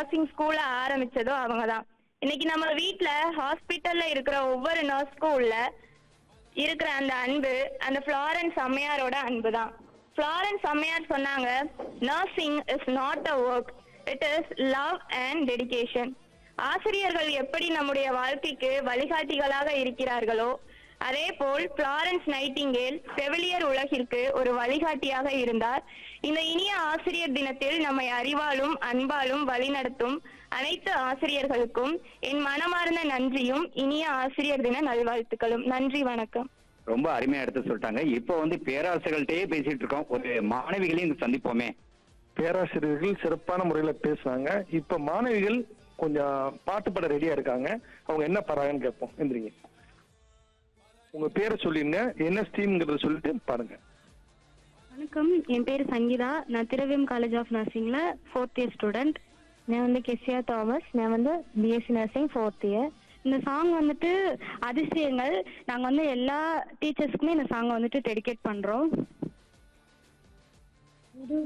nursing ஸ்கூல ஆரம்பிச்சதோ அவங்க தான் இன்னைக்கு நம்ம வீட்ல ஹாஸ்பிட்டல்ல இருக்கிற ஒவ்வொரு நர்ஸ்க்கும் உள்ள இருக்கிற அந்த அன்பு அந்த ஃப்ளாரன்ஸ் அம்மையாரோட அன்பு தான் ஃப்ளாரன்ஸ் அம்மையார் சொன்னாங்க nursing is not a work it is love and dedication ஆசிரியர்கள் எப்படி நம்முடைய வாழ்க்கைக்கு வழிகாட்டிகளாக இருக்கிறார்களோ அதே போல் ஃப்ளாரன்ஸ் நைட்டிங்கேல் செவிலியர் உலகிற்கு ஒரு வழிகாட்டியாக இருந்தார் இந்த இனிய ஆசிரியர் தினத்தில் நம்மை அறிவாலும் அன்பாலும் வழிநடத்தும் அனைத்து ஆசிரியர்களுக்கும் என் மனமார்ந்த நன்றியும் இனிய ஆசிரியர் தின நல்வாழ்த்துக்களும் நன்றி வணக்கம் ரொம்ப அருமையா எடுத்து சொல்லிட்டாங்க இப்போ வந்து பேராசிரியர்கள்ட்டயே பேசிட்டு இருக்கோம் ஒரு மாணவிகளையும் சந்திப்போமே பேராசிரியர்கள் சிறப்பான முறையில பேசுனாங்க இப்ப மாணவிகள் கொஞ்சம் பாட்டு பாட ரெடியா இருக்காங்க அவங்க என்ன பாடுறாங்கன்னு கேட்போம் எந்திரிங்க உங்க பேரை சொல்லிருங்க என்ன ஸ்ட்ரீம்ங்கிறத சொல்லிட்டு பாருங்க வணக்கம் என் பேர் சங்கீதா நான் திரவியம் காலேஜ் ஆஃப் நர்சிங்ல ஃபோர்த் இயர் ஸ்டூடெண்ட் நான் வந்து கெசியா தாமஸ் நான் வந்து பிஎஸ்சி நர்சிங் ஃபோர்த் இயர் இந்த சாங் வந்துட்டு அதிசயங்கள் நாங்கள் வந்து எல்லா டீச்சர்ஸ்க்குமே இந்த சாங்கை வந்துட்டு டெடிகேட் பண்ணுறோம்